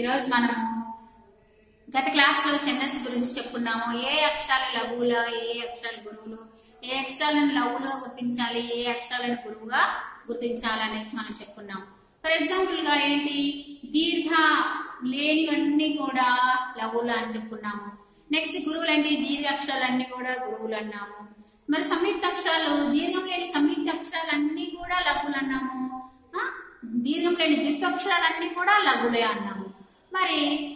ఈరోజు మనము గత క్లాస్ లో ఛందస్సు గురించి చెప్పుకున్నాము ఏ అక్షరాలు లఘువుల ఏ అక్షరాలు గురువులు ఏ అక్షరాలను లఘువులో గుర్తించాలి ఏ అక్షరాలను గురువుగా గుర్తించాలి అనేసి మనం చెప్పుకున్నాం ఫర్ ఎగ్జాంపుల్ గా ఏంటి దీర్ఘ లేనివన్నీ కూడా లఘువులు అని చెప్పుకున్నాము నెక్స్ట్ గురువులు అంటే దీర్ఘ అక్షరాలన్నీ కూడా గురువులు అన్నాము మరి సంయుక్త అక్షరాలు దీర్ఘం లేని సంయుక్త అక్షరాలన్నీ కూడా లఘువులు అన్నాము ఆ? దీర్ఘం లేని దీర్ఘాక్షరాలన్నీ కూడా లఘులే అన్నాము మరి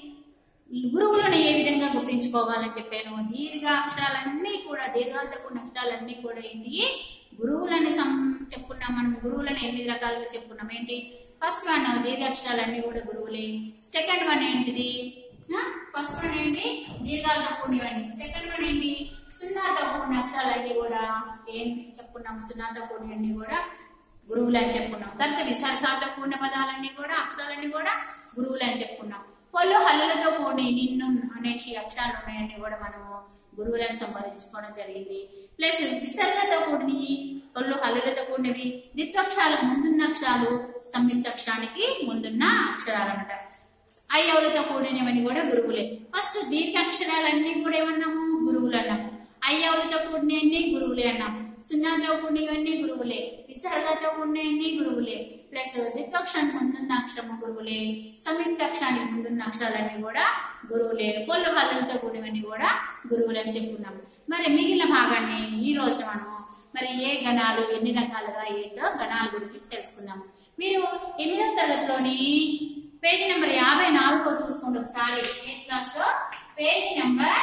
గురువులను ఏ విధంగా గుర్తించుకోవాలని చెప్పాను దీర్ఘ అక్షరాలన్నీ కూడా దీర్ఘాలతో కూడిన అక్షరాలన్నీ కూడా ఏంటి గురువులని సం చెప్పుకున్నాం మనం గురువులను ఎనిమిది రకాలుగా చెప్పుకున్నాం ఏంటి ఫస్ట్ వన్ దీర్ఘ అక్షరాలన్నీ కూడా గురువులే సెకండ్ వన్ ఏంటిది ఫస్ట్ వన్ ఏంటి దీర్ఘాలతో కూడినవన్నీ సెకండ్ వన్ ఏంటి సున్నాతో కూడిన అక్షరాలన్నీ కూడా ఏం చెప్పుకున్నాం సున్నాతో కూడినవన్నీ కూడా గురువులు అని చెప్పుకున్నాం తర్వాత విసర్గాలతో కూడిన పదాలన్నీ కూడా అక్షరాలన్నీ కూడా గురువులు అని చెప్పుకున్నాం పొల్లు హల్లులతో కూడి నిన్ను అనేసి అక్షరాలు ఉన్నాయని కూడా మనము గురువులను సంపాదించుకోవడం జరిగింది ప్లస్ విసర్గతో కూడిన పొల్లు హల్లులతో కూడినవి ద్విత్వక్షరాలకు ముందున్న అక్షరాలు సంయుక్త అక్షరానికి ముందున్న అక్షరాలు అనమాట అయ్యవులతో కూడినవన్నీ కూడా గురువులే ఫస్ట్ దీర్ఘ అక్షరాలన్నీ కూడా ఏమన్నాము గురువులు అన్నాము అయ్యవులతో కూడినవన్నీ గురువులే అన్నాము సున్నాతో కూడినవన్నీ గురువులే విసర్గతో కూడినవన్నీ గురువులే ప్లస్ ద్విత్వక్షరానికి ముందున్న అక్షరము గురువులే సంయుక్త అక్షరానికి ముందున్న అక్షరాలన్నీ కూడా గురువులే పొల్లు హల్లులతో కూడినవన్నీ కూడా గురువులు అని చెప్పుకున్నాం మరి మిగిలిన భాగాన్ని ఈ రోజు మనం మరి ఏ గణాలు ఎన్ని రకాలుగా ఏంటో గణాల గురించి తెలుసుకుందాం మీరు ఎనిమిదవ తరగతిలోని పేజీ నెంబర్ యాభై నాలుగులో చూసుకోండి ఒకసారి ఏ క్లాస్ లో పేజీ నెంబర్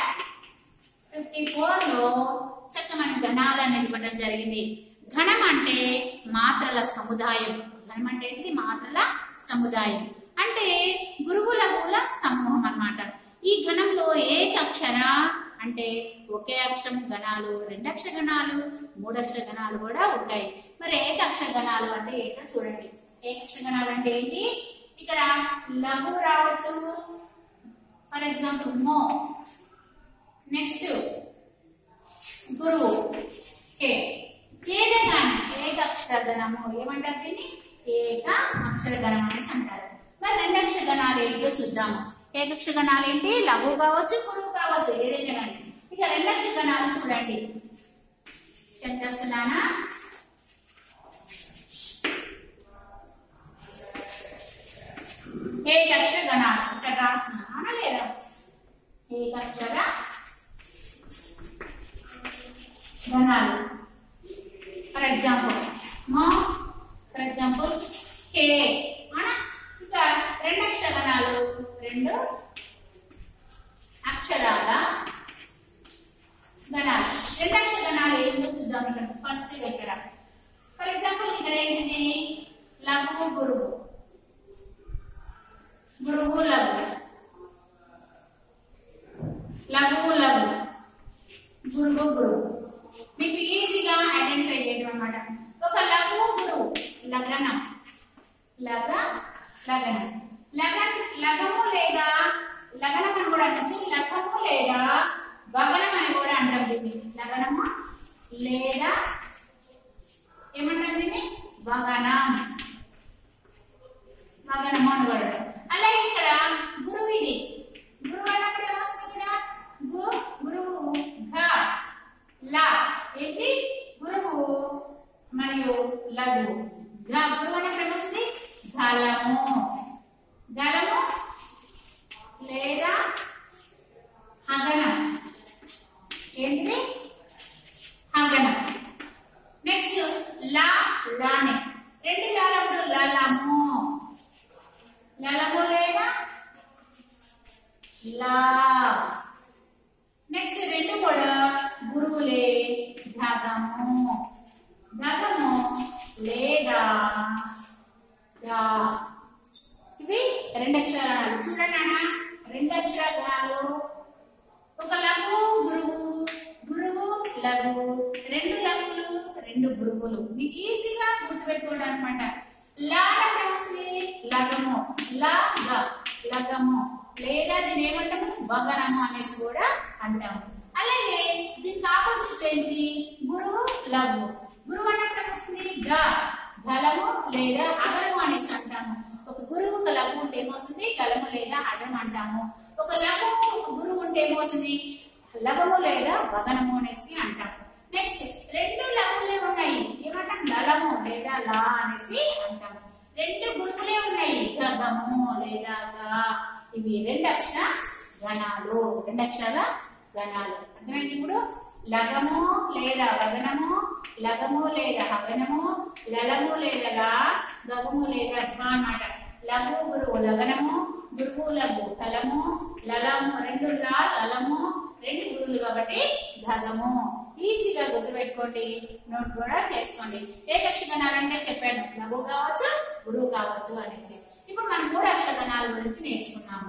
ఫిఫ్టీ ఫోర్ లో చక్క మన గణాలు అనేది ఇవ్వడం జరిగింది ఘనం అంటే మాత్రల సముదాయం ఘనం అంటే ఏంటి మాత్రల సముదాయం అంటే గురువుల గుల సమూహం అన్నమాట ఈ గణంలో ఏకక్షర అంటే ఒకే అక్షరం గణాలు రెండక్షర గణాలు మూడక్షర గణాలు కూడా ఉంటాయి మరి ఏకక్షర గణాలు అంటే ఏంటో చూడండి ఏకక్షర గణాలు అంటే ఏంటి ఇక్కడ లఘు రావచ్చు ఫర్ ఎగ్జాంపుల్ మో నెక్స్ట్ గురువు కే ఏదే కానీ ఏక అక్షర గణము ఏమంటారు దీన్ని ఏక అక్షర గణం అనేసి అంటారు మరి రెండు అక్షర గణాలు ఏంటో చూద్దాము ఏకక్షర గణాలు ఏంటి లఘు కావచ్చు గురువు కావచ్చు ఏదైనా కానీ ఇక రెండు అక్షర గణాలు చూడండి చెప్పేస్తున్నానా ఏకక్షర గణాలు ఇక్కడ రాస్తున్నానా లేదా ఏకక్షర గణాలు ఫర్ ఎగ్జాంపుల్ మా ఫర్ ఎగ్జాంపుల్ కే అవునా ఇక రెండు అక్షర గణాలు రెండు అక్షరాల గణాలు రెండు అక్షర గణాలు ఏంటో చూద్దాం ఇక్కడ ఫస్ట్ ఇక్కడ ఫర్ ఎగ్జాంపుల్ ఇక్కడ ఏంటిది లఘు గురువు గురువు లఘు లఘువు లఘు గురువు గురువు మీకు ఈజీగా ఐడెంటిఫై చేయడం అన్నమాట ఒక లఘువు గురువు లగనం లగ లగనం లగన్ లగము లేదా లగనం అని కూడా అనొచ్చు లగము లేదా వగనం అని కూడా అంటాం దీన్ని లగనము లేదా ఏమంటారు దీన్ని వగనం వగనము అని కూడా అంటాం. అలాగే ఇక్కడ గురువు ఇది గురువు అన్నప్పుడు ఏమొస్తుంది ఇక్కడ గు గురువు ఘ లా ఏంటి గురువు మరియు లఘు ఘ గురువు అన్నప్పుడు ఏమొస్తుంది గలము గలము లేదా హగనం ఏంటిది హగనం నెక్స్ట్ లా లానే రెండు లాలప్పుడు లలము లలము లేదా లా నెక్స్ట్ రెండు కూడా గురువులే గగము గగము లేదా రా. ఇవి రెండు అక్షరాలు చూడండి అన్న రెండు అక్షరాలు ఒక లఘు గురువు గురువు లఘు రెండు లఘువులు రెండు గురువులు మీకు ఈజీగా గుర్తుపెట్టుకోవడం అనమాట లా అంటే వస్తుంది లగము లా గ లగము లేదా దీని ఏమంటాము వగనము అనేసి కూడా అంటాము అలాగే దీనికి ఆపోజిట్ ఏంటి గురువు లఘు గురువు అంటే వస్తుంది గ గలము లేదా అగరము అనేసి అంటాము ఒక గురువు ఒక లఘు ఉంటే ఏమవుతుంది గలము లేదా హగం అంటాము ఒక లఘు ఒక గురువు ఉంటే ఏమవుతుంది లఘము లేదా వగనము అనేసి అంటాము నెక్స్ట్ రెండు లఘులే ఉన్నాయి ఏమంటాం లలము లేదా లా అనేసి అంటాము రెండు గురువులే ఉన్నాయి గగము లేదా గా ఇవి రెండు అక్షర గణాలు రెండు అక్షరాల గణాలు అర్థమైంది ఇప్పుడు లగము లేదా వగనము లగము లేదా హగనము లలము లేదా లా గగము లేదా ఘ అన్నమాట లఘు గురువు లగనము గురువు లఘు కలము లలము రెండు లా లలము రెండు గురువులు కాబట్టి ధగము ఈజీగా గుర్తుపెట్టుకోండి నోట్ కూడా చేసుకోండి ఏకక్ష గణాలంటే చెప్పాను లఘు కావచ్చు గురువు కావచ్చు అనేసి ఇప్పుడు మనం మూడు అక్షర గణాల గురించి నేర్చుకున్నాము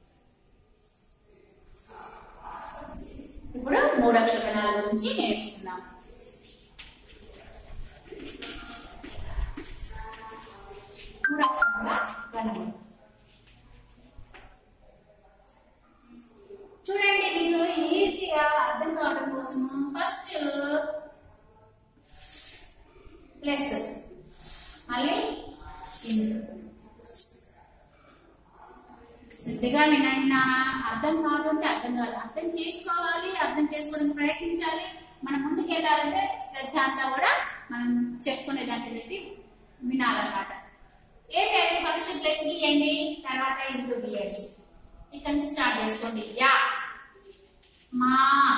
ఇప్పుడు మూడు అక్షర గణాల గురించి నేర్చుకున్నాం మూడు అక్షరాల గణములు చూడండి మీకు ఈజీగా అర్థం కావడం కోసం ఫస్ట్ ప్లస్ మళ్ళీ ఇంటూ శ్రద్ధగా వినండి నాన్న అర్థం కాదు అంటే అర్థం కాదు అర్థం చేసుకోవాలి అర్థం చేసుకోవడానికి ప్రయత్నించాలి మనం ముందుకు వెళ్ళాలంటే శ్రద్ధ అంతా కూడా మనం చెప్పుకునే దాన్ని పెట్టి వినాలన్నమాట ఏంటంటే ఫస్ట్ ప్లస్ గీయండి తర్వాత ఇంటూ గీయండి ఇక్కడ నుంచి స్టార్ట్ చేసుకోండి యా మా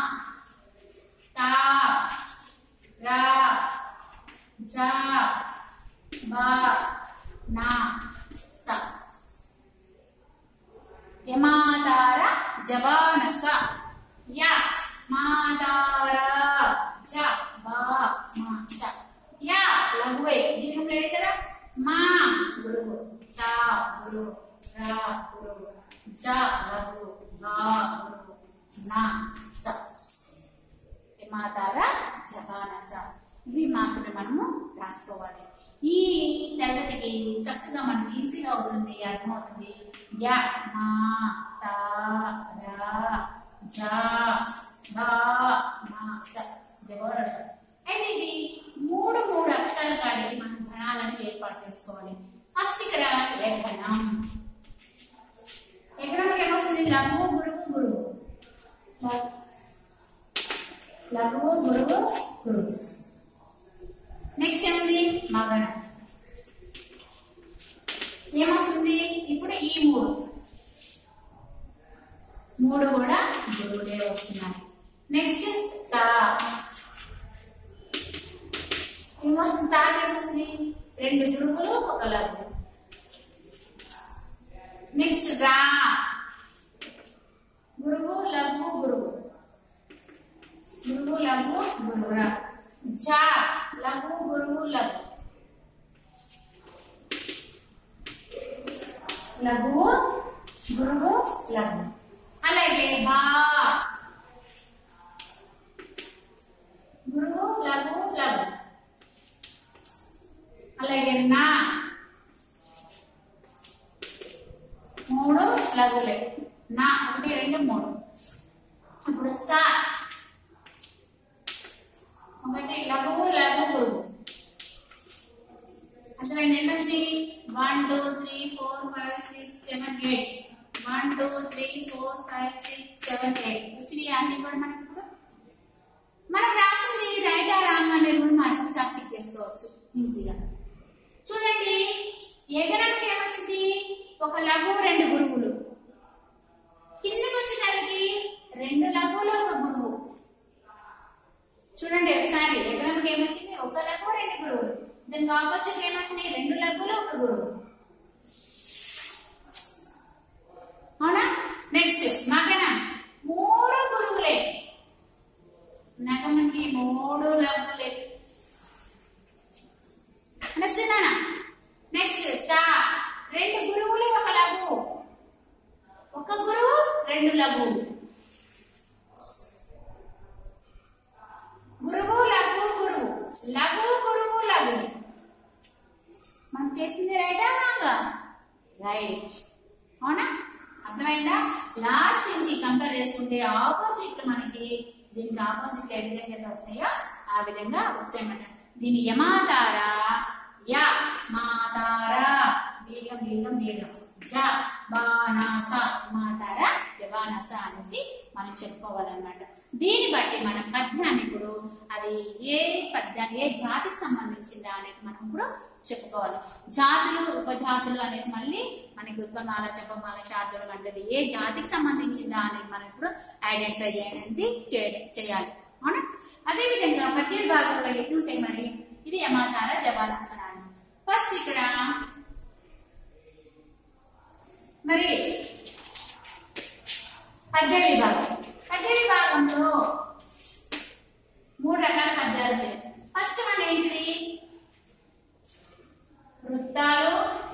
తా రా జా బా నా స యమాదార జవానస యా మాదార జ బా మా స యా లఘువే దీర్ఘం లేదు కదా మా గురువు తా గురువు రా గురువు జ లఘు బా గురువు నా స యమాదార జవానస ఇవి మాత్రమే మనము రాసుకోవాలి ఈ తరగతికి చక్కగా మనకి ఈజీగా అవుతుంది అర్థమవుతుంది యా మా తా రా జా బా మా స జవరణ అయితే ఇవి మూడు మూడు అక్షరాల కాడికి మనం గణాలను ఏర్పాటు చేసుకోవాలి ఫస్ట్ ఇక్కడ లేఖనం ఎకరానికి ఏమొస్తుంది లఘు గురువు గురువు లఘువు గురువు గురువు నెక్స్ట్ ఏముంది మగనం ఏమొస్తుంది ఇప్పుడు ఈ మూడు మూడు కూడా గురువులే వస్తున్నాయి నెక్స్ట్ తా ఏమొస్తుంది తా ఏమొస్తుంది రెండు గురువులు ఒక లఘు నెక్స్ట్ రా గురువు లఘు గురువు గురువు లఘు గురువు రా జ లఘు గురువు లఘు లఘు గురువు లఘు అలాగే బా గురువు లఘు లఘు అలాగే నా మూడు లఘులే నా ఒకటి రెండు మూడు ఇప్పుడు సా ఒకటి లఘువు లఘు గురువు అర్థమైంది ఎన్ని వచ్చినాయి one two three four five six seven eight one two three four five six seven eight వచ్చినాయి అన్ని కూడా మనకి ఇప్పుడు మనం రాసింది రైట్ ఆ రాంగ్ అనేది కూడా మనం ఒకసారి చెక్ చేసుకోవచ్చు ఈజీగా చూడండి ఎగరానికి ఏమొచ్చింది ఒక లఘువు రెండు గురువులు కిందకి వచ్చేసరికి రెండు లఘువులు ఒక గురువు చూడండి ఒకసారి ఎకరానికి ఏమొచ్చింది ఒక లఘువు రెండు గురువులు దానికి ఆపోజిట్ ఏమొచ్చినాయి రెండు లఘువులు ఒక గురువు అవునా నెక్స్ట్ మగన మూడు గురువులే నగమకి మూడు లఘువులే నెక్స్ట్ నానా నెక్స్ట్ తా రెండు గురువులు ఒక లఘువు ఒక గురువు రెండు లఘువులు గురువు లఘు గురువు లఘు గురువు లఘు మనం చేసింది రైటా రాంగా రైట్ అవునా అర్థమైందా లాస్ట్ నుంచి కంపేర్ చేసుకుంటే ఆపోజిట్ మనకి దీనికి ఆపోజిట్ ఏ విధంగా అయితే వస్తాయో ఆ విధంగా వస్తాయన్నమాట దీని యమాతార యా మాతార దీర్ఘం దీర్ఘం దీర్ఘం జ బాణాస మాతార జవానస అనేసి మనం చెప్పుకోవాలన్నమాట దీన్ని బట్టి మనం పద్యాన్ని ఇప్పుడు అది ఏ పద్యాన్ని ఏ జాతికి సంబంధించిందా అనేది మనం ఇప్పుడు చెప్పుకోవాలి జాతులు ఉపజాతులు అనేసి మళ్ళీ మనకి ఉత్పమాల చెప్పమాల శార్దులు వంటిది ఏ జాతికి సంబంధించిందా అనేది మనం ఇప్పుడు ఐడెంటిఫై చేయడానికి చేయ- చేయాలి అవునా అదే విధంగా పద్య విభాగంలో ఎట్లుంటాయి మరి ఇది యమాతార జవానాసనాలు ఫస్ట్ ఇక్కడ మరి పద్య విభాగం పద్య విభాగంలో మూడు రకాల పద్యాలు ఉన్నాయి ఫస్ట్ వన్ ఏంటి వృత్తాలు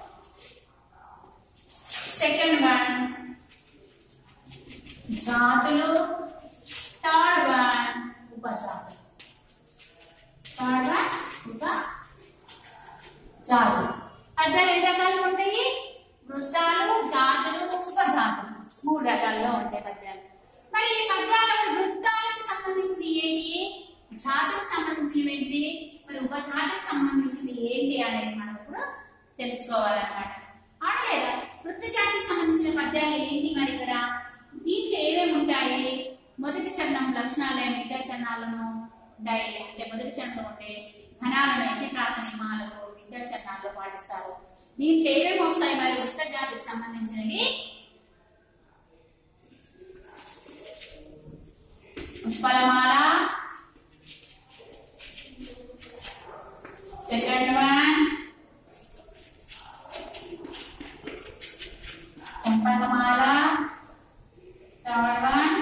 సెకండ్ వన్ జాతులు థర్డ్ వన్ ఉపజాతులు థర్డ్ వన్ ఉప జాతులు పద్యాలు ఎన్ని రకాలు ఉంటాయి వృత్తాలు జాతులు ఉపజాతులు మూడు రకాల్లో ఉంటాయి పద్యాలు మరి ఈ పద్యాలలో వృత్తాలకు సంబంధించి ఏంటి జాతులకు సంబంధించినవి ఏంటి మరి ఉపజాతులకు సంబంధించింది ఏంటి అనేది మనం ఇప్పుడు తెలుసుకోవాలన్నమాట ఆడలేదా వృత్త జాతికి సంబంధించిన పద్యాలు ఏంటి మరి ఇక్కడ దీంట్లో ఏమేమి ఉంటాయి మొదటి చరణం లక్షణాలే మిగతా చరణాలను ఉంటాయి అంటే మొదటి చరణంలో ఉండే ఘనాలను ఎన్ని ప్రాస నియమాలకు మిగతా చరణాల్లో పాటిస్తారు దీంట్లో ఏమేమి వస్తాయి మరి వృత్త జాతికి సంబంధించినవి ఉత్పలమాల సెకండ్ వన్ సంపన్నమాల థర్డ్ వన్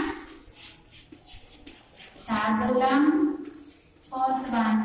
శార్దూలం ఫోర్త్ వన్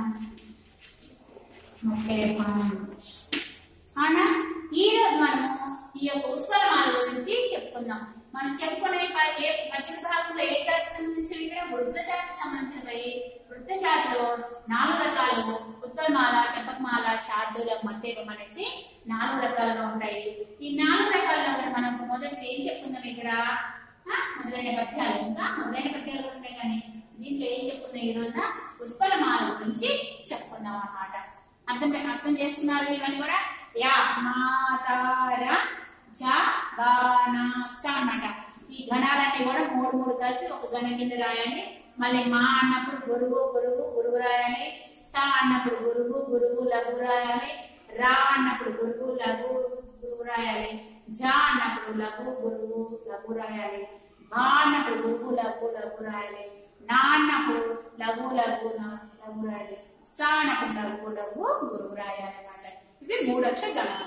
ముఖ్యపం అవునా ఈ రోజు మనము ఈ యొక్క ఉత్పలమాల గురించి చెప్పుకుందాం మనం చెప్పుకునే ప- ఏ మధ్య భాగంలో ఏ జాతికి సంబంధించినవి ఇక్కడ వృద్ధ జాతికి సంబంధించినవి వృద్ధ జాతిలో నాలుగు రకాలు ఉత్పలమాల చెప్పకమాల శార్దూలం మధ్యపం అనేసి నాలుగు రకాలుగా ఉంటాయి ఈ నాలుగు రకాల్లో కూడా మనం మొదటి ఏం చెప్పుకుందాం ఇక్కడ ఆ, మొదలైన పద్యాలు ఇంకా మొదలైన పద్యాలు కూడా ఉంటాయి కానీ దీంట్లో ఏం చెప్పుకుందాం ఈ రోజున ఉత్పలమాల గురించి చెప్పుకుందాం అన్నమాట అర్థం అర్థం చేసుకున్నారు ఇవన్నీ కూడా యా మాతార జ గాన స అన్నమాట ఈ గణాలన్నీ కూడా మూడు మూడు కలిపి ఒక గణ కింద రాయాలి మళ్ళీ మా అన్నప్పుడు గురువు గురువు గురువు రాయాలి తా అన్నప్పుడు గురువు గురువు లఘు రాయాలి రా అన్నప్పుడు గురువు లఘు గురువు రాయాలి జా అన్నప్పుడు లఘు గురువు లఘు రాయాలి బా అన్నప్పుడు గురువు లఘు లఘు రాయాలి నా అన్నప్పుడు లఘు లఘు న- లఘు రాయాలి సా అన్నప్పుడు లఘు లఘు గురువు రాయాలి అన్నమాట ఇవి మూడు అక్షర గణాలు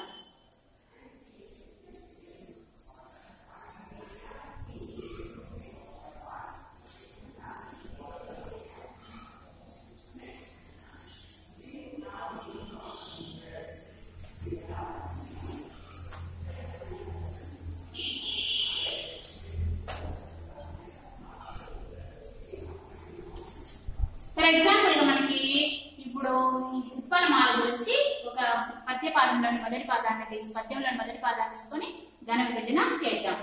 ఫర్ ఎగ్జాంపుల్ గా మనకి ఇప్పుడు ఈ ఉత్పలమాల గురించి ఒక పద్య పాదంలోని మొదటి పాదాన్ని తీసి పద్యంలోని మొదటి పాదాన్ని తీసుకొని ఘన విభజన చేద్దాం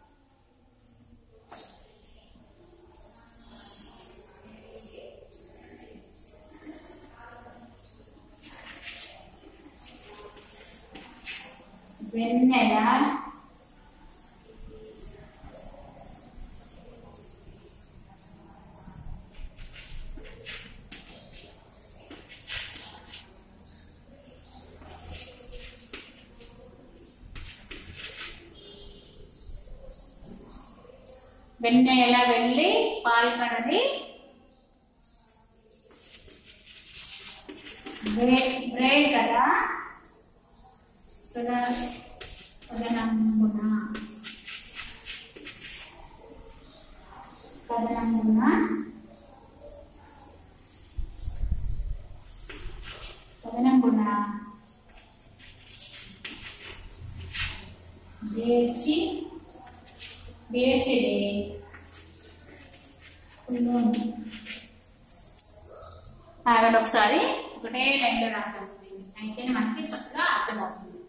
వెన్నెల వెన్నెల వెళ్ళి పాల్గొనది బ్రే కదా ఇక్కడ కథనంబున కథనంబున కథనంబున వేచి వేచిడే ఆగండి ఒకసారి ఒకటే లైన్లో రాకండి అయితే మనకి చక్కగా అర్థమవుతుంది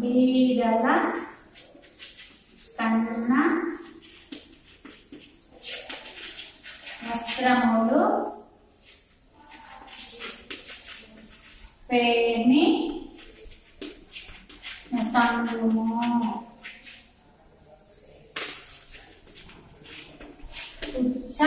బీదల కన్న వస్త్రములు పేర్ని సంగుము ఉచ్చ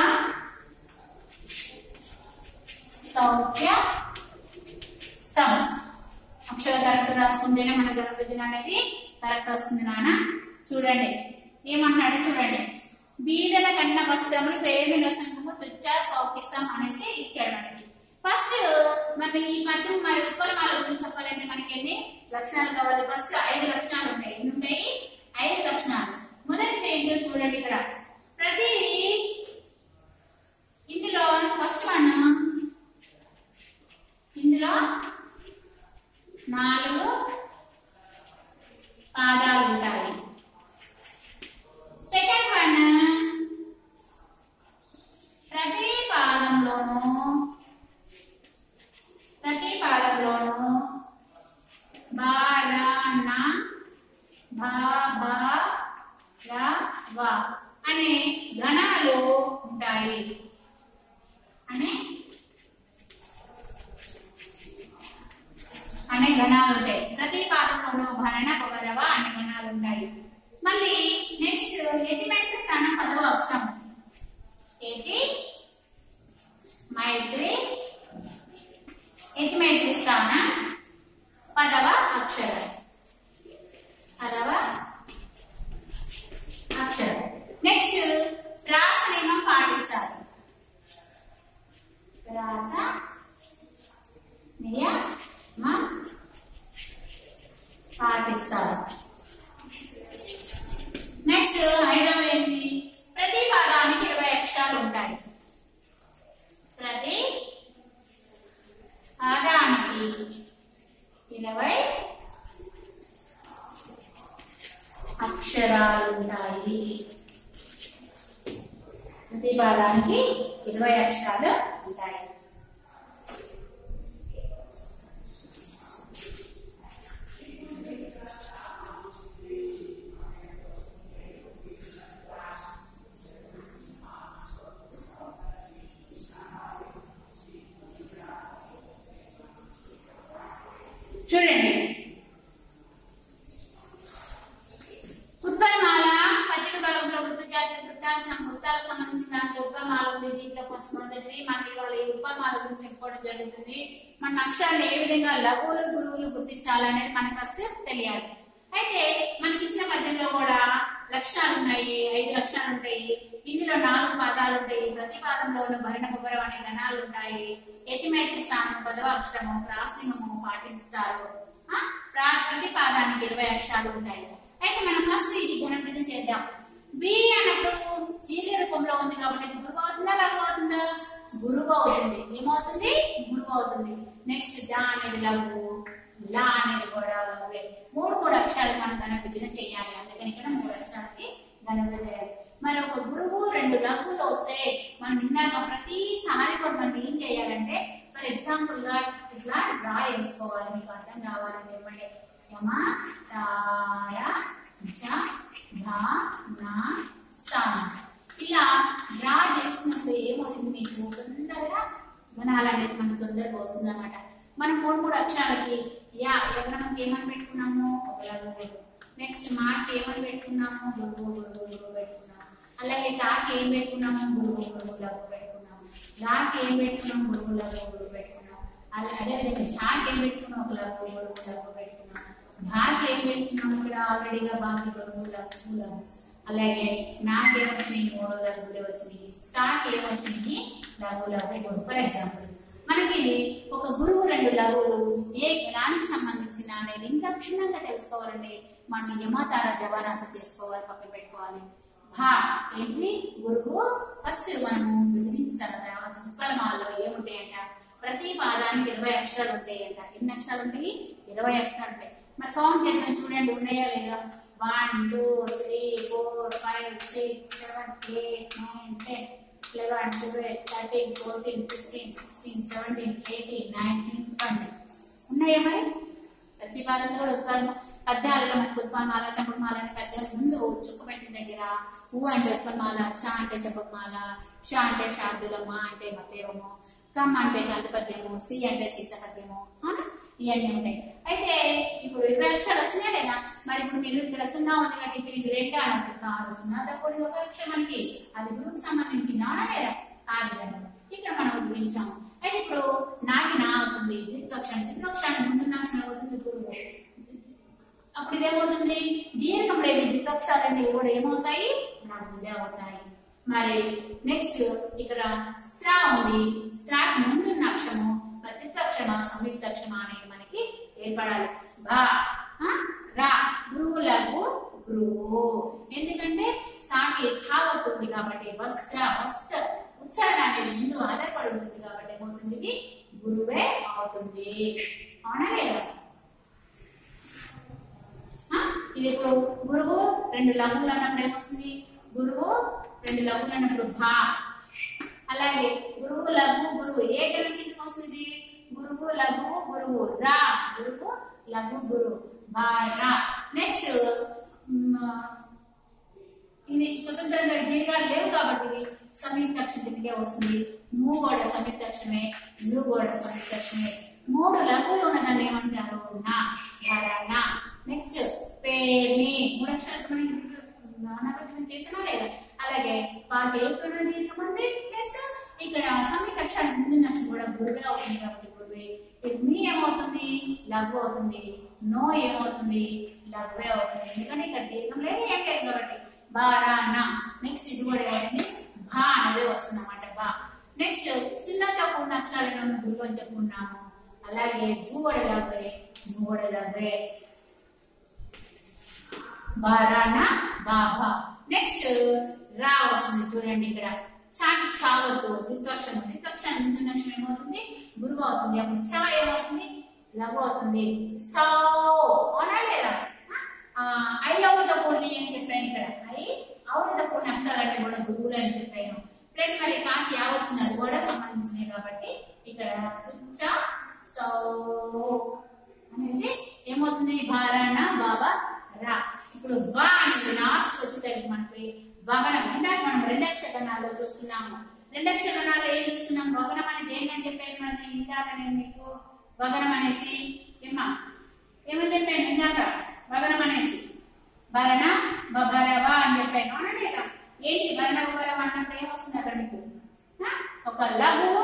సౌఖ్య సం అక్షర కరెక్ట్ రాసుకుంటేనే మన గర్భజన అనేది కరెక్ట్ వస్తుంది నాన్న చూడండి ఏమన్నాడు చూడండి బీదల కన్న వస్త్రములు పేరు సంఘము తుచ్చ సౌఖ్యసం అనేసి ఇచ్చాడు మనకి ఫస్ట్ మనం ఈ మధ్య మరి ఉపరమాల గురించి చెప్పాలంటే మనకి ఎన్ని లక్షణాలు కావాలి ఫస్ట్ ఐదు లక్షణాలు ఉంటాయి ఎన్ని ఉంటాయి ఐదు లక్షణాలు మొదటిది ఏంటో చూడండి ఇక్కడ ప్రతి ఇందులో ఫస్ట్ వన్ ఇందులో నాలుగు పాదాలు ఉంటాయి సెకండ్ వన్ ప్రతి పాదంలోనూ ప్రతి పాదంలోనూ బారాన భా భా రా వా అనే గణాలు ఉంటాయి అనే అనే గణాలు ఉంటాయి ప్రతి పాదంలోనూ భరణ పవరవ అనే గణాలు ఉంటాయి మళ్ళీ నెక్స్ట్ ఎటిమైత్రి స్థానం పదవ అక్షరం ఏటి మైత్రి ఎటిమైత్రి స్థానం పదవ అక్షరం పదవ అక్షరం నెక్స్ట్ రాస నియమం పాటిస్తారు రాస నియమం పాటిస్తారు నెక్స్ట్ ఐదవది ఏంటి ప్రతి పాదానికి ఇరవై అక్షరాలు ఉంటాయి ప్రతి పాదానికి ఇరవై అక్షరాలు ఉంటాయి ప్రతి పాదానికి ఇరవై అక్షరాలు ఉంటాయి చూడండి ఉత్పలమాల పత్రిక భాగంలో వృత్త జాతి వృత్తాలకు సం- వృత్తాలకు సంబంధించిన దాంట్లో ఉత్పలమాల ఉంది దీంట్లో ఫస్ట్ మొదటిది మనకి ఇవాళ ఈ ఉత్పలమాల గురించి చెప్పుకోవడం జరుగుతుంది మన అక్షరాలు ఏ విధంగా లఘువులు గురువులు గుర్తించాలనేది మనకు వస్తే తెలియాలి అయితే మనకి ఇచ్చిన పద్యంలో కూడా లక్షణాలు ఉన్నాయి ఐదు లక్షణాలు ఉంటాయి ఇందులో నాలుగు పాదాలు ఉంటాయి ప్రతి పాదంలోనూ భరణ బుబ్బరం అనే గణాలు ఉంటాయి ఎటిమైత్రి స్థానం పదవ అక్షరము ప్రాసీనము పాటిస్తారు ఆ? ప్రా- ప్రతి పాదానికి ఇరవై అక్షరాలు ఉంటాయి అయితే మనం ఫస్ట్ ఇది గుణకృతం చేద్దాం బి అన్నప్పుడు దీర్ఘ రూపంలో ఉంది కాబట్టి ఇది గురువు అవుతుందా లఘు అవుతుందా గురువు అవుతుంది ఏమవుతుంది గురువు అవుతుంది నెక్స్ట్ జా అనేది లఘు లా అనేది కూడా లఘువే మూడు మూడు అక్షరాలు మనం ఘన విభజన చేయాలి అందుకని ఇక్కడ మూడు అక్షరాలకి ఘన విభజన చేయాలి మరి ఒక గురువు రెండు లఘువులు వస్తే మనం ఇందాక ప్రతిసారి కూడా మనం ఏం చేయాలంటే ఫర్ ఎగ్జాంపుల్ గా ఇట్లా డ్రా చేసుకోవాలి మీకు అర్థం కావాలంటే ఇవ్వండి యమ తార జ ధ నా సం ఇలా డ్రా చేసినప్పుడు ఏమవుతుంది మీకు తొందరగా గుణాలు అనేది మనకు తొందరగా వస్తుంది అనమాట మనం మూడు మూడు అక్షరాలకి యా యవనకి ఏమని పెట్టుకున్నాము ఒక లఘువు నెక్స్ట్ మాకి ఏమని పెట్టుకున్నాము గురువు గురువు గురువు పెట్టుకున్నాము అలాగే తాకి ఏం పెట్టుకున్నాము గురువు గురువు లఘువు పెట్టుకున్నాము రాకి ఏం పెట్టుకున్నాము గురువు లఘువు గురువు పెట్టుకున్నాము అలా అదే విధంగా చాకి ఏం పెట్టుకున్నాం ఒక లఘువు గురువు లఘువు పెట్టుకున్నాము భాకి ఏం పెట్టుకున్నాము ఇక్కడ ఆల్రెడీగా బాకి గురువు లఘువు లఘువు అలాగే నాకేమొచ్చినాయి మూడు లఘువులే వచ్చినాయి సాకి ఏమొచ్చినాయి లఘువు లఘువు ఫర్ ఎగ్జాంపుల్ మనకి ఒక గురువు రెండు లఘువులు ఏ గణానికి సంబంధించిన అనేది ఇంకా క్షుణ్ణంగా తెలుసుకోవాలండి మనం యమాతార జవారాస చేసుకోవాలి పక్కన పెట్టుకోవాలి భా ఏంటి గురువు ఫస్ట్ మనము విభజించిన తర్వాత ఉత్పలమాల్లో ఏముంటాయంట ప్రతి పాదానికి ఇరవై అక్షరాలు ఉంటాయంట ఎన్ని అక్షరాలు ఉంటాయి ఇరవై అక్షరాలు ఉంటాయి మరి కౌంట్ చేద్దాం చూడండి ఉన్నాయా లేదా one two three four five six seven eight nine ten eleven twelve thirteen fourteen fifteen sixteen seventeen eighteen nineteen twenty ఉన్నాయా మరి ప్రతి పాదంలో కూడా ఉత్పలం పద్యాలలో మనకు ఉత్పన్నమాల చంపకమాల అనే పద్యాలు ముందు చుక్క పెట్టిన దగ్గర ఊ అంటే ఉత్పన్నమాల చ అంటే చంపకమాల ష అంటే శార్దుల మా అంటే మధ్యవము కమ్ అంటే గంధ పద్యము సి అంటే సీస పద్యము అవునా ఇవన్నీ ఉంటాయి అయితే ఇప్పుడు ఇరవై అక్షరాలు వచ్చినాయి లేదా మరి ఇప్పుడు మీరు ఇక్కడ సున్నా ఉంది కాబట్టి ఇది రెండు అనొచ్చు కాదు సున్నా తక్కువ ఒక అక్షరం మనకి అది గ్రూప్ సంబంధించింది అవునా లేదా ఆ విధంగా ఇక్కడ మనం గురించాము అయితే ఇప్పుడు నాటి నా అవుతుంది ద్విత్వక్షరం ద్విత్వక్షరాన్ని ముందున్న అక్షరం అవుతుంది గురువు అప్పుడు ఇదేమవుతుంది దీర్ఘం లేని ద్విత్వక్షరాలన్నీ కూడా ఏమవుతాయి లఘువులే అవుతాయి మరి నెక్స్ట్ ఇక్కడ స్త్రా ఉంది స్త్రాకి ముందున్న అక్షరము ద్విత్వక్షరమా సంయుక్తక్షరమా అనేది మనకి ఏర్పడాలి బా ఆ, రా గురువులకు గురువు ఎందుకంటే సాకి ధావత్ ఉంది కాబట్టి వస్త్ర వస్త్ర ఉచ్చారణ అనేది ముందు ఆధారపడి ఉంటుంది కాబట్టి ఏమవుతుంది ఇది గురువే అవుతుంది అవునా లేదా ఆ, ఇది ఇప్పుడు గురువు రెండు లఘువులు అన్నప్పుడు ఏమొస్తుంది గురువు రెండు లఘువులు అన్నప్పుడు భా అలాగే గురువు లఘు గురువు ఏ గణం కిందకి వస్తుంది గురువు లఘు గురువు రా గురువు లఘు గురువు బా రా నెక్స్ట్ ఇది స్వతంత్రంగా దీర్ఘాలు లేవు కాబట్టి ఇది సంయుక్త అక్షరం కిందకే వస్తుంది మూ కూడా సంయుక్త అక్షరమే గు కూడా సంయుక్త అక్షరమే మూడు లఘువులు ఉన్నదాన్ని ఏమంటారు నా ధరణ నెక్స్ట్ పేర్ని మూడు అక్షరాలు మనకి నానావచనం చేసినా లేదా అలాగే పాట ఏకరణ దీర్ఘమంది ప్లస్ ఇక్కడ సంయుక్త అక్షరం ముందు అక్షరం కూడా గురువే అవుతుంది కాబట్టి గురువే ఇది మీ ఏమవుతుంది లఘు అవుతుంది నో ఏమవుతుంది లఘువే అవుతుంది ఎందుకంటే ఇక్కడ దీర్ఘం లేదు ఏం లేదు కాబట్టి బారాన నెక్స్ట్ ఇది కూడా ఏమవుతుంది భా అనేది వస్తుంది అన్నమాట బా నెక్స్ట్ చిన్నతో కూడిన అక్షరాలను ఉన్న గురువు అని చెప్పుకున్నాము అలాగే జూ కూడా లఘువే నూ కూడా లఘువే బారాన బాబా నెక్స్ట్ రా వస్తుంది చూడండి ఇక్కడ చాటి చావద్దు ద్విత్వక్షరం ద్విత్వక్షరం ముందు అక్షరం ఏమవుతుంది గురువు అవుతుంది అప్పుడు చా ఏమవుతుంది లఘు అవుతుంది సో అవునా లేదా ఆ, ఐ అవుతో కూడిన అని చెప్పాను ఇక్కడ ఐ అవుతో కూడిన అక్షరాలన్నీ కూడా గురువులు అని చెప్పాను ప్లస్ మరి కాకి యావత్తుంది అది కూడా సంబంధించినవి కాబట్టి ఇక్కడ చ సో అనేది ఏమవుతుంది భారణ బాబా రా ఇప్పుడు బా అనేది లాస్ట్ వచ్చేసరికి మనకి వగనం ఇందాక మనం రెండు అక్షరణాల్లో చూస్తున్నాము రెండు అక్షరణాల్లో ఏం చూస్తున్నాం వగనం అనేది ఏంటని చెప్పాను మరి ఇందాక నేను మీకు వగనం అనేసి ఏమా ఏమని చెప్పాను ఇందాక వగనం అనేసి భరణ బభరవ అని చెప్పాను అవునా లేదా ఏంటి భరణ బభరవ అన్నప్పుడు ఏమొస్తుంది అక్కడ మీకు ఆ? ఒక లఘువు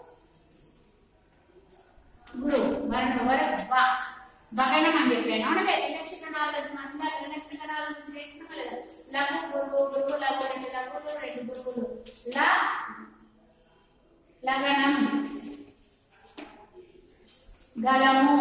గురు భరణ బభర వా భగనం అని చెప్పాను అవునా లేదా రెండు అక్షరణాలు వచ్చి మాట్లాడాలి రెండు అక్షరణాలు వచ్చి చేసినామా లేదా లఘు గురువు గురువు లఘు రెండు లఘువులు రెండు గురువులు ల లగనం గలము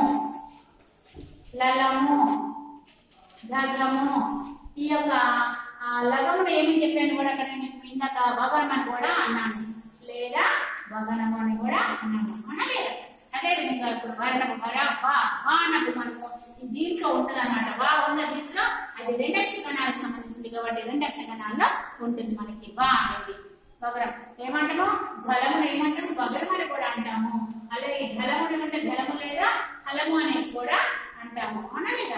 లలము గగము ఈ యొక్క ఆ లగమును ఏమి చెప్పాను కూడా అక్కడ నేను ఇందాక భగవనం అని కూడా అన్నాను లేదా భగనము అని కూడా అన్నాను అవునా లేదా అదే విధంగా ఇప్పుడు వర్ణము వర వా వా అన్నప్పుడు మనము ఈ దీంట్లో ఉంటుంది అనమాట వా ఉన్న దీంట్లో అది రెండు అక్షకణాలకు సంబంధించింది కాబట్టి రెండు అక్షకణాల్లో ఉంటుంది మనకి వా అనేది బగరం ఏమంటాము గలమును ఏమంటాము బగరం అని కూడా అంటాము అలాగే ఈ గలముని అంటే గలము లేదా హలము అనేసి కూడా అంటాము అవునా లేదా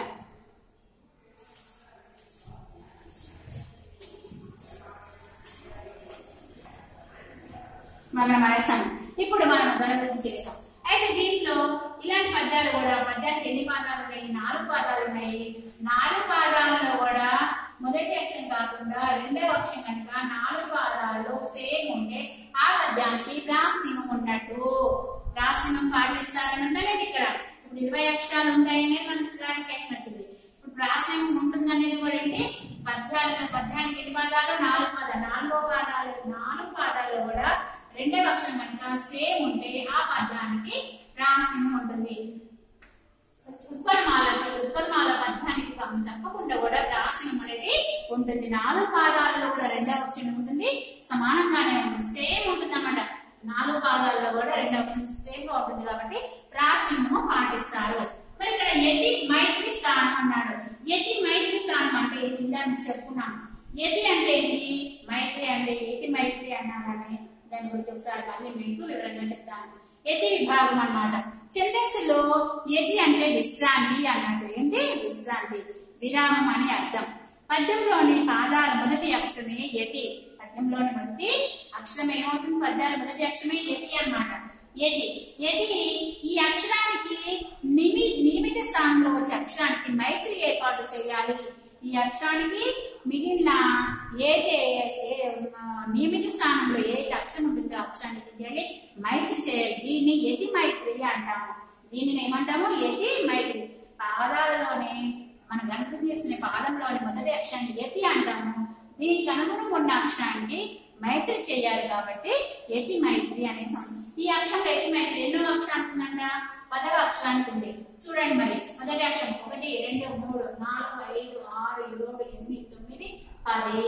మనం రాసాం ఇప్పుడు మనం గణపతి చేసాం అయితే దీంట్లో ఇలాంటి పద్యాలు కూడా పద్యానికి ఎన్ని పాదాలు ఉన్నాయి నాలుగు పాదాలు ఉన్నాయి నాలుగు పాదాలలో కూడా మొదటి అక్షరం కాకుండా రెండవ అక్షరం కనుక నాలుగు పాదాలు సేమ్ ఉంటే ఆ పద్యానికి ప్రాసనిమం ఉన్నట్టు ప్రాసనిమం పాటిస్తారని లేదు ఇక్కడ ఇప్పుడు ఇరవై అక్షరాలు ఉంటాయనే మనకి క్లారిఫికేషన్ వచ్చింది ఇప్పుడు ప్రాసనిమం ఉంటుంది అనేది కూడా ఏంటి పద్యాలు పద్యానికి ఎన్ని పాదాలు నాలుగు పాదాలు నాలుగో పాదాలు నాలుగు పాదాలు కూడా రెండవ అక్షరం కనుక సేమ్ ఉంటే ఆ పద్యానికి ప్రాసనిమం ఉంటుంది ఉత్పన్నమాలకి ఉత్పన్నమాల పద్యానికి కం- తప్పకుండా కూడా ప్రాసనం అనేది ఉంటుంది నాలుగు పాదాలలో కూడా రెండవ అక్షరం ఉంటుంది సమానంగానే ఉంటుంది సేమ్ ఉంటుంది అన్నమాట నాలుగు పాదాలలో కూడా రెండవ అక్షరం సేమ్ గా ఉంటుంది కాబట్టి ప్రాసనము పాటిస్తారు మరి ఇక్కడ యతి మైత్రి స్థానం అన్నాడు యతి మైత్రి స్థానం అంటే ఏంటి? ఇందాక చెప్పుకున్నాం యతి అంటే ఏంటి మైత్రి అంటే యతి మైత్రి అన్నానని దాని గురించి ఒకసారి మళ్ళీ మీకు వివరంగా చెప్తాను యతి విభాగం అన్నమాట ఛందస్సులో యతి అంటే విశ్రాంతి అన్నట్టు ఏంటి విశ్రాంతి విరామం అని అర్థం పద్యంలోని పాదాల మొదటి అక్షరమే యతి పద్యంలోని మొదటి అక్షరం ఏమవుతుంది పద్యాల మొదటి అక్షరమే యతి అన్నమాట యతి యతి ఈ అక్షరానికి నిమి నియమిత స్థానంలో వచ్చే అక్షరానికి మైత్రి ఏర్పాటు చేయాలి ఈ అక్షరానికి మిగిలిన ఏదే ఏ- ఆ, నియమిత స్థానంలో ఏ అక్షరం ఉంటుందో ఆ అక్షరానికి చేయాలి మైత్రి చేయాలి దీన్ని యతి మైత్రి అంటాము దీనిని ఏమంటాము యతి మైత్రి పాదాలలోనే మన గణపతి చేసిన పాదంలోని మొదటి అక్షరాన్ని యతి అంటాము దీనికి అనుగుణంగా ఉన్న అక్షరానికి మైత్రి చేయాలి కాబట్టి యతి మైత్రి అనేసి ఉంది. ఈ అక్షరం యతి మైత్రి ఎన్నో అక్షరానికి ఉందంట పదవ అక్షరానికి ఉంది చూడండి మరి మొదటి అక్షరం ఒకటి రెండు మూడు నాలుగు ఐదు ఆరు ఏడు ఎనిమిది తొమ్మిది పది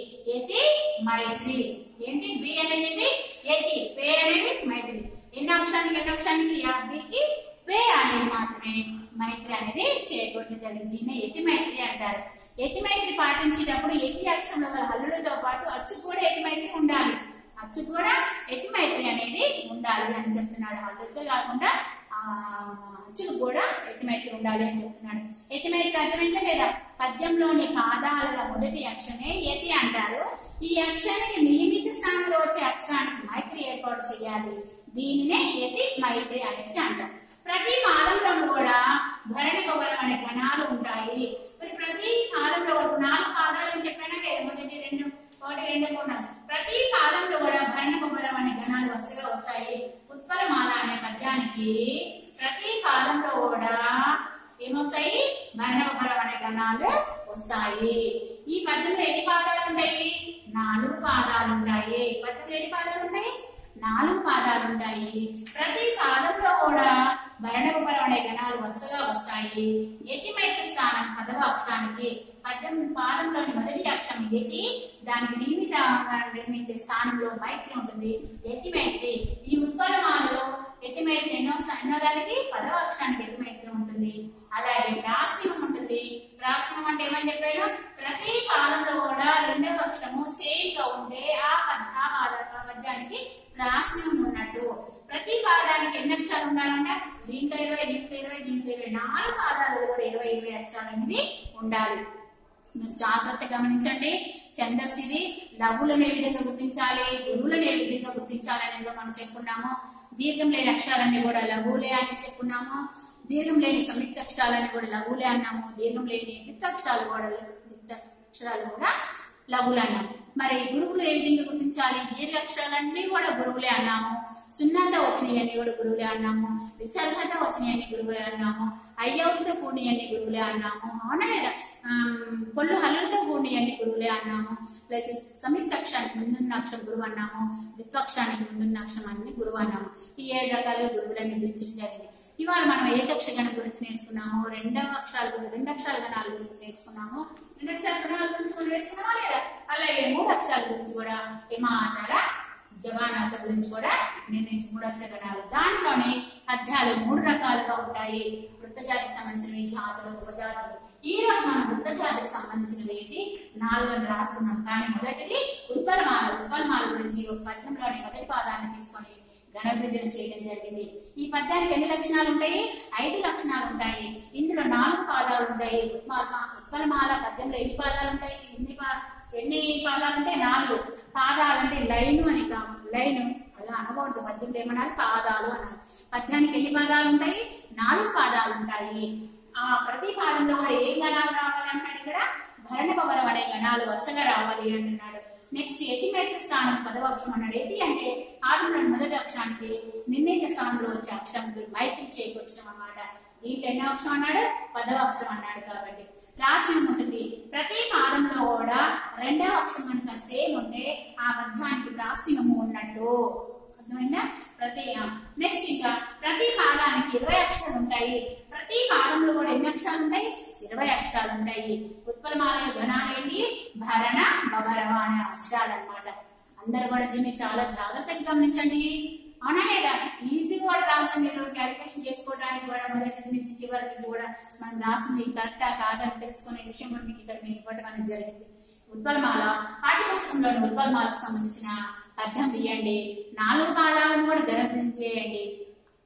యతి మైత్రి ఏంటి బి అనేది యతి పే అనేది మైత్రి ఎన్నో అక్షరానికి ఎన్నో అక్షరానికి ఆ బికి పే అనేది మాత్రమే మైత్రి అనేది చేయకూడదు జరిగింది దీన్ని యతి మైత్రి అంటారు యతి మైత్రి పాటించేటప్పుడు యతి అక్షరంలో గల హల్లులతో పాటు అచ్చు కూడా యతి మైత్రి ఉండాలి అచ్చు కూడా యతి మైత్రి అనేది ఉండాలి అని చెప్తున్నాడు హల్లులతో కాకుండా ఆ అచ్చులు కూడా యతి మైత్రి ఉండాలి అని చెప్తున్నాడు యతి మైత్రి అర్థమైందా లేదా పద్యంలోని పాదాల మొదటి అక్షరమే యతి అంటారు ఈ అక్షరానికి నియమిత స్థానంలో వచ్చే అక్షరానికి మైత్రి ఏర్పాటు చేయాలి దీనినే యతి మైత్రి అనేసి అంటాం ప్రతి పాదంలోనూ కూడా భరణి కొబ్బరం అనే గణాలు ఉంటాయి మరి ప్రతి పాదంలో కూడా నాలుగు పాదాలు అని చెప్పానా లేదా మొదటి రెండు ఒకటి రెండు మూడు నాలుగు. ప్రతి పాదంలో కూడా భరణ కొబ్బరం అనే గణాలు వరుసగా వస్తాయి ఉత్పలమాల అనే పద్యానికి ప్రతి పాదంలో కూడా ఏమొస్తాయి భరణ కొబ్బరం అనే గణాలు వస్తాయి ఈ పద్యంలో ఎన్ని పాదాలు ఉంటాయి నాలుగు పాదాలు ఉంటాయి ఈ పద్యంలో ఎన్ని పాదాలు ఉంటాయి నాలుగు పాదాలు ఉంటాయి ప్రతి పాదంలో కూడా భరణోపరం అనే గణాలు వరుసగా వస్తాయి యతి మైత్రి స్థానం పదవ అక్షరానికి పద్దెనిమిది పాదంలోని మొదటి అక్షరం యతి దానికి నియమిత నిర్మించే స్థానంలో మైత్రి ఉంటుంది యతి మైత్రి ఈ ఉత్పలమాలలో యతి మైత్రి ఎన్నో స్థా- ఎన్నో దానికి పదవ అక్షరానికి యతి మైత్రి ఉంటుంది అలాగే ప్రాసీనం ఉంటుంది ప్రాసీనం అంటే ఏమని చెప్పాడు ప్రతి పాదంలో కూడా రెండవ అక్షరము సేమ్ గా ఉంటే ఆ పద్- ఆ పాద- ఆ పద్యానికి ప్రాసీనం ఉన్నట్టు ప్రతి పాదానికి ఎన్ని అక్షరాలు ఉండాలంటే దీంట్లో ఇరవై దీంట్లో ఇరవై దీంట్లో ఇరవై నాలుగు పాదాలు కూడా ఇరవై ఇరవై అక్షరాలు అనేది ఉండాలి మీరు జాగ్రత్తగా గమనించండి ఛందస్సు ఇది లఘులను ఏ విధంగా గుర్తించాలి గురువులను ఏ విధంగా గుర్తించాలి అనేది కూడా మనం చెప్పుకున్నాము దీర్ఘం లేని అక్షరాలన్నీ కూడా లఘువులే అని చెప్పుకున్నాము దీర్ఘం లేని సంయుక్త అక్షరాలని కూడా లఘువులే అన్నాము దీర్ఘం లేని దిత్త అక్షరాలు కూడా దిత్త అక్షరాలు కూడా లఘువులు అన్నాము మరి గురువులు ఏ విధంగా గుర్తించాలి దీర్ఘ అక్షరాలన్నీ కూడా గురువులే అన్నాము సున్నాత వచ్చినాయని కూడా గురువులే అన్నాము విసర్గత వచ్చినాయని గురువులే అన్నాము అయ్యవులతో కూడినయన్ని గురువులే అన్నాము అవునా లేదా ఆమ్, పొల్లు హల్లులతో కూడినయన్ని గురువులే అన్నాము ప్లస్ సంయుక్త అక్షరానికి ముందున్న అక్షరం గురువు అన్నాము ద్విత్వక్షరానికి ముందున్న అక్షరం అన్ని గురువు అన్నాము ఈ ఏడు రకాలుగా గురువులని గురించడం జరిగింది ఇవాళ మనం ఏకక్ష గణం గురించి నేర్చుకున్నాము రెండవ అక్షరాల గురించి రెండు అక్షరాల గణాల గురించి నేర్చుకున్నాము రెండు అక్షరాల గణాల గురించి మనం నేర్చుకున్నామా లేదా అలాగే మూడు అక్షరాల గురించి కూడా ఏమా అంటారా జవానాస గురించి కూడా నిర్ణయించి మూడు అక్షర గణాలు దాంట్లోనే పద్యాలు మూడు రకాలుగా ఉంటాయి వృత్త జాతికి సంబంధించినవి జాతులు ఉపజాతులు ఈ రోజు మనం వృత్త జాతికి సంబంధించినవి ఏంటి నాలుగు అని రాసుకున్నాం కానీ మొదటిది ఉత్పలమాల ఉత్పలమాల గురించి ఒక పద్యంలోని మొదటి పాదాన్ని తీసుకొని ఘనవిభజన చేయడం జరిగింది ఈ పద్యానికి ఎన్ని లక్షణాలు ఉంటాయి ఐదు లక్షణాలు ఉంటాయి ఇందులో నాలుగు పాదాలు ఉంటాయి ఉత్పలమా ఉత్పలమాల పద్యంలో ఎన్ని పాదాలు ఉంటాయి ఎన్ని పా- ఎన్ని పాదాలు ఉంటాయి నాలుగు పాదాలు అంటే లైను అని కాదు లైను అలా అనకూడదు పద్యంలో ఏమన్నారు పాదాలు అన్నారు పద్యానికి ఎన్ని పాదాలు ఉంటాయి నాలుగు పాదాలు ఉంటాయి ఆ ప్రతి పాదంలో కూడా ఏ గణాలు రావాలంటాడు ఇక్కడ భరణ పవరం అనే గణాలు వరుసగా రావాలి అంటున్నాడు నెక్స్ట్ ఎతిమేత స్థానం పదవ అక్షరం అన్నాడు ఎతి అంటే ఆరులో మొదటి అక్షరానికి నిర్ణీత స్థానంలో వచ్చే అక్షరంకి మైత్రి చేకొచ్చడం అన్నమాట దీంట్లో ఎన్నో అక్షరం అన్నాడు పదవ అక్షరం అన్నాడు కాబట్టి రాసిన ఉంటుంది ప్రతి పాదంలో కూడా రెండవ అక్షరం కనుక సేమ్ ఉంటే ఆ పద్యానికి ప్రాసీనము ఉన్నట్టు అర్థమైందా ప్రతి నెక్స్ట్ ఇంకా ప్రతి పాదానికి ఇరవై అక్షరాలు ఉంటాయి ప్రతి పాదంలో కూడా ఎన్ని అక్షరాలు ఉంటాయి ఇరవై అక్షరాలు ఉంటాయి ఉత్పలమాల గణాలు ఏంటి భరణ బబరవ అనే అక్షరాలు అన్నమాట అందరూ కూడా దీన్ని చాలా జాగ్రత్తగా గమనించండి అవునా లేదా ఈజీ కూడా రాసి మీరు క్యాలిక్యులేషన్ చేసుకోవడానికి కూడా మొదటి నుంచి చివరికి కూడా మనం రాసింది కరెక్టా కాదని తెలుసుకునే విషయం కూడా మీకు ఇక్కడ మీకు ఇవ్వడం అనేది జరిగింది ఉత్పలమాల పాఠ్య పుస్తకంలోని ఉత్పలమాలకు సంబంధించిన పద్యం తీయండి నాలుగు పాదాలను కూడా గణన చేయండి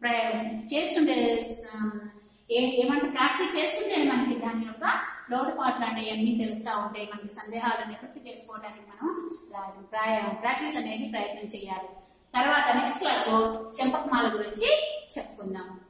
ప్ర- చేస్తుంటే ఆ, ఏ- ఏమంటే ప్రాక్టీస్ చేస్తుంటే మనకి దాని యొక్క లోటుపాట్లు అనేవి అన్ని తెలుస్తూ ఉంటాయి మనకి సందేహాలు నివృత్తి చేసుకోవడానికి మనం ప్రా- ప్రా- ప్రాక్టీస్ అనేది ప్రయత్నం చేయాలి తర్వాత నెక్స్ట్ క్లాస్ లో చెంపకమాల గురించి చెప్పుకుందాం